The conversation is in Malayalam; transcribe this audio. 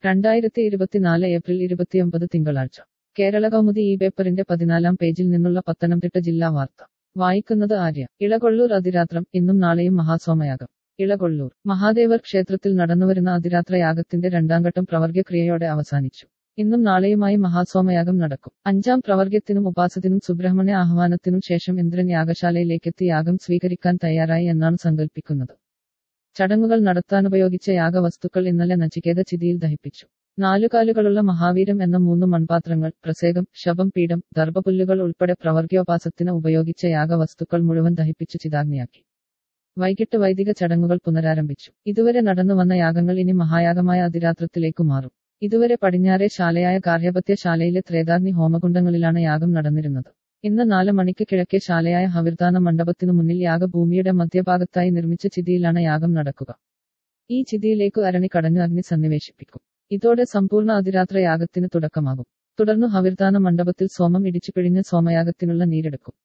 രണ്ടായിരത്തി ഇരുപത്തിനാല് ഏപ്രിൽ ഇരുപത്തിയൊമ്പത് തിങ്കളാഴ്ച കേരള കൗമുദി ഈ പേപ്പറിന്റെ പതിനാലാം പേജിൽ നിന്നുള്ള പത്തനംതിട്ട ജില്ലാ വാർത്ത വായിക്കുന്നത് ആര്യ ഇളകൊള്ളൂർ അതിരാത്രം ഇന്നും നാളെയും മഹാസോമയാഗം ഇളകൊള്ളൂർ മഹാദേവർ ക്ഷേത്രത്തിൽ നടന്നുവരുന്ന അതിരാത്ര യാഗത്തിന്റെ രണ്ടാംഘട്ടം പ്രവർഗ്യക്രിയയോടെ അവസാനിച്ചു ഇന്നും നാളെയുമായി മഹാസോമയാഗം നടക്കും അഞ്ചാം പ്രവർഗ്യത്തിനും ഉപാസത്തിനും സുബ്രഹ്മണ്യ ആഹ്വാനത്തിനും ശേഷം ഇന്ദ്രൻ യാഗശാലയിലേക്കെത്തി യാഗം സ്വീകരിക്കാൻ തയ്യാറായി എന്നാണ് സങ്കല്പിക്കുന്നത് ചടങ്ങുകൾ നടത്താനുപയോഗിച്ച യാഗവസ്തുക്കൾ ഇന്നലെ നചികേത ചിതിയിൽ ദഹിപ്പിച്ചു നാലുകാലുകളുള്ള മഹാവീരം എന്ന മൂന്ന് മൺപാത്രങ്ങൾ പ്രസേകം ശവം പീഠം ദർഭപുല്ലുകൾ ഉൾപ്പെടെ പ്രവർഗ്യോപാസത്തിന് ഉപയോഗിച്ച യാഗവസ്തുക്കൾ മുഴുവൻ ദഹിപ്പിച്ചു ചിതാഗ്നിയാക്കി വൈകിട്ട് വൈദിക ചടങ്ങുകൾ പുനരാരംഭിച്ചു ഇതുവരെ നടന്നു വന്ന യാഗങ്ങൾ ഇനി മഹായാഗമായ അതിരാത്രത്തിലേക്കു മാറും ഇതുവരെ പടിഞ്ഞാറെ ശാലയായ ഗാർഹ്യപത്യ ശാലയിലെ ത്രേതാഗ്നി ഹോമകുണ്ടങ്ങളിലാണ് യാഗം നടന്നിരുന്നത് ഇന്ന് നാല് മണിക്ക് കിഴക്കേ ശാലയായ ഹവിർദാന മണ്ഡപത്തിനു മുന്നിൽ യാഗഭൂമിയുടെ മധ്യഭാഗത്തായി നിർമ്മിച്ച ചിതിയിലാണ് യാഗം നടക്കുക ഈ ചിതിയിലേക്കു അരണി കടഞ്ഞു അഗ്നി സന്നിവേശിപ്പിക്കും ഇതോടെ സമ്പൂർണ്ണ അതിരാത്ര യാഗത്തിന് തുടക്കമാകും തുടർന്ന് ഹവിർദാന മണ്ഡപത്തിൽ സോമം ഇടിച്ചു പിഴിഞ്ഞ് സോമയാഗത്തിനുള്ള നീരെടുക്കും